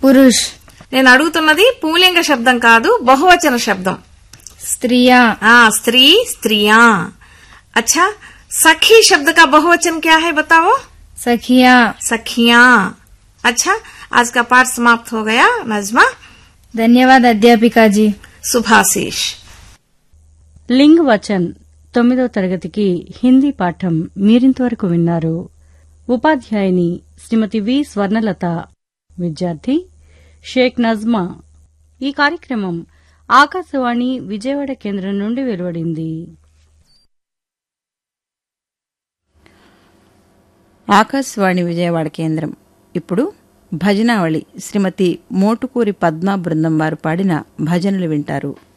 पुरुष నేను అడుగుతున్నది పుంలింగ శబ్దం కాదు బహువచన శబ్దం स्त्रियां ఆ स्त्री स्त्रियां अच्छा सखी शब्द का बहुवचन क्या है बताओ सखियां सखियां अच्छा आज का पाठ समाप्त हो गया नजमा धन्यवाद अध्यापिका जी सुभाषीष లింగ్ వచన్ తొమ్మిదో తరగతికి హిందీ పాఠం మీరింతవరకు విన్నారు ఉపాధ్యాయుని శ్రీమతి వి స్వర్ణలత విద్యార్థి షేక్ నజ్మా ఈ కార్యక్రమం ఆకాశవాణి విజయవాడ కేంద్రం నుండి వెలువడింది ఆకాశవాణి విజయవాడ కేంద్రం ఇప్పుడు భజనావళి శ్రీమతి మోటుకూరి పద్మా బృందం వారు పాడిన భజనలు వింటారు